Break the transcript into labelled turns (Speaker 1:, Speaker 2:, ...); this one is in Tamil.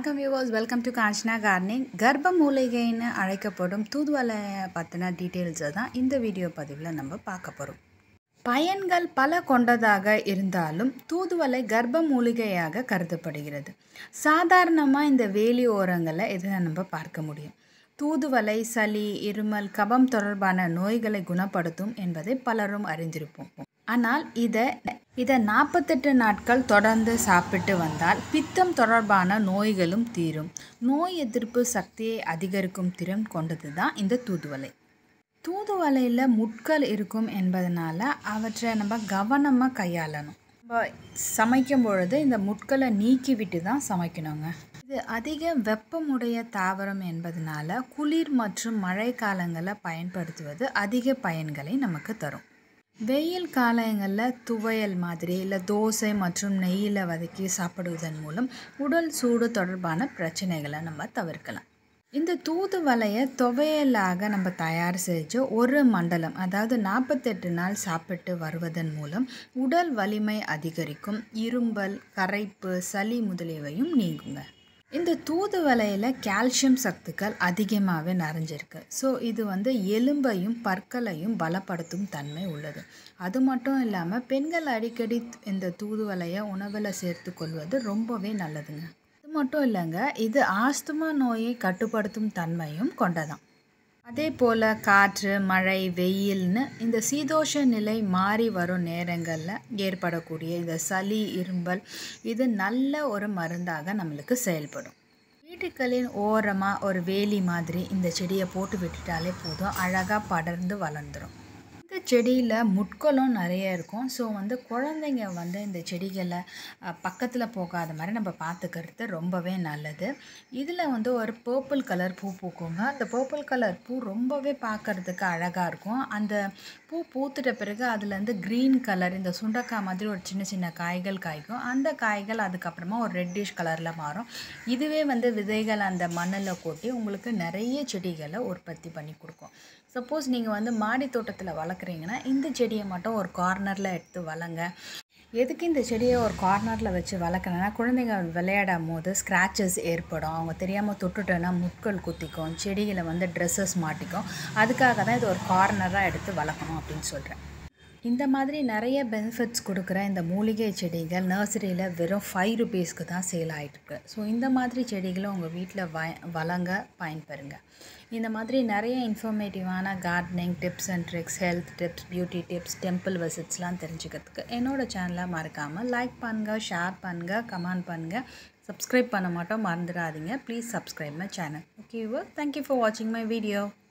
Speaker 1: வணக்கம் viewers welcome to Kanchana gardening கர்ப்ப மூலிகைன்னு அழைக்கப்படும் தூதுவளையை பற்றின டீட்டெயில்ஸை தான் இந்த வீடியோ பதிவில் நம்ம பார்க்க போகிறோம் பயன்கள் பல கொண்டதாக இருந்தாலும் தூதுவளை கர்ப்ப மூலிகையாக கருதப்படுகிறது சாதாரணமாக இந்த வேலி ஓரங்களில் இதை நம்ம பார்க்க முடியும் தூதுவளை சளி இருமல் கபம் தொடர்பான நோய்களை குணப்படுத்தும் என்பதை பலரும் அறிந்திருப்போம் ஆனால் இதை இதை நாற்பத்தெட்டு நாட்கள் தொடர்ந்து சாப்பிட்டு வந்தால் பித்தம் தொடர்பான நோய்களும் தீரும் நோய் எதிர்ப்பு சக்தியை அதிகரிக்கும் திறன் கொண்டது தான் இந்த தூதுவளை தூதுவளையில் முட்கள் இருக்கும் என்பதனால அவற்றை நம்ம கவனமாக கையாளணும் நம்ம சமைக்கும் பொழுது இந்த முட்களை நீக்கி விட்டு தான் சமைக்கணுங்க இது அதிக வெப்பமுடைய தாவரம் என்பதனால குளிர் மற்றும் மழை காலங்களில் பயன்படுத்துவது அதிக பயன்களை நமக்கு தரும் வெயில் காலங்களில் துவையல் மாதிரி இல்லை தோசை மற்றும் நெய்யில் வதக்கி சாப்பிடுவதன் மூலம் உடல் சூடு தொடர்பான பிரச்சனைகளை நம்ம தவிர்க்கலாம் இந்த தூதுவளையை துவையலாக நம்ம தயார் செஞ்சு ஒரு மண்டலம் அதாவது நாற்பத்தெட்டு நாள் சாப்பிட்டு வருவதன் மூலம் உடல் வலிமை அதிகரிக்கும் இரும்பல் கரைப்பு சளி முதலியவையும் நீங்குங்க இந்த தூதுவளையில் கால்சியம் சத்துக்கள் அதிகமாகவே நிறைஞ்சிருக்கு ஸோ இது வந்து எலும்பையும் பற்களையும் பலப்படுத்தும் தன்மை உள்ளது அது மட்டும் இல்லாமல் பெண்கள் அடிக்கடி இந்த தூதுவளையை உணவில் சேர்த்து கொள்வது ரொம்பவே நல்லதுங்க இது மட்டும் இல்லைங்க இது ஆஸ்துமா நோயை கட்டுப்படுத்தும் தன்மையும் கொண்டதான் அதே போல் காற்று மழை வெயில்னு இந்த சீதோஷ நிலை மாறி வரும் நேரங்களில் ஏற்படக்கூடிய இந்த சளி இரும்பல் இது நல்ல ஒரு மருந்தாக நம்மளுக்கு செயல்படும் வீட்டுக்களின் ஓரமாக ஒரு வேலி மாதிரி இந்த செடியை போட்டு விட்டுட்டாலே போதும் அழகாக படர்ந்து வளர்ந்துடும் இந்த செடியில் முட்களும் நிறைய இருக்கும் ஸோ வந்து குழந்தைங்க வந்து இந்த செடிகளை பக்கத்தில் போகாத மாதிரி நம்ம பார்த்துக்கிறது ரொம்பவே நல்லது இதில் வந்து ஒரு பர்பிள் கலர் பூ பூக்குங்க அந்த பர்பிள் கலர் பூ ரொம்பவே பார்க்குறதுக்கு அழகாக இருக்கும் அந்த பூ பூத்துட்ட பிறகு அதுலேருந்து க்ரீன் கலர் இந்த சுண்டக்காய் மாதிரி ஒரு சின்ன சின்ன காய்கள் காய்க்கும் அந்த காய்கள் அதுக்கப்புறமா ஒரு ரெட்டிஷ் கலரில் மாறும் இதுவே வந்து விதைகள் அந்த மண்ணில் கொட்டி உங்களுக்கு நிறைய செடிகளை உற்பத்தி பண்ணி கொடுக்கும் சப்போஸ் நீங்கள் வந்து மாடி தோட்டத்தில் வளர்க்குறீங்கன்னா இந்த செடியை மட்டும் ஒரு கார்னரில் எடுத்து வளங்க எதுக்கு இந்த செடியை ஒரு கார்னரில் வச்சு வளர்க்குறேன்னா குழந்தைங்க விளையாடும் போது ஸ்க்ராச்சஸ் ஏற்படும் அவங்க தெரியாமல் தொட்டுட்டோன்னா முட்கள் குத்திக்கும் செடிகளை வந்து ட்ரெஸ்ஸஸ் மாட்டிக்கும் அதுக்காக தான் இது ஒரு கார்னராக எடுத்து வளர்க்கணும் அப்படின்னு சொல்கிறேன் இந்த மாதிரி நிறைய பெனிஃபிட்ஸ் கொடுக்குற இந்த மூலிகை செடிகள் நர்சரியில் வெறும் ஃபைவ் ருபீஸ்க்கு தான் சேல் ஆகிட்டுருக்கு ஸோ இந்த மாதிரி செடிகளை உங்கள் வீட்டில் வ வளங்க பயன்பெறுங்க இந்த மாதிரி நிறைய இன்ஃபர்மேட்டிவான gardening tips and tricks health tips beauty tips temple விசிட்ஸ்லாம் தெரிஞ்சுக்கிறதுக்கு என்னோடய சேனலை மறக்காமல் லைக் பண்ணுங்கள் ஷேர் பண்ணுங்கள் கமெண்ட் பண்ணுங்கள் சப்ஸ்கிரைப் பண்ண மாட்டோம் மறந்துடாதீங்க please subscribe my channel okay thank you for வாட்சிங் மை வீடியோ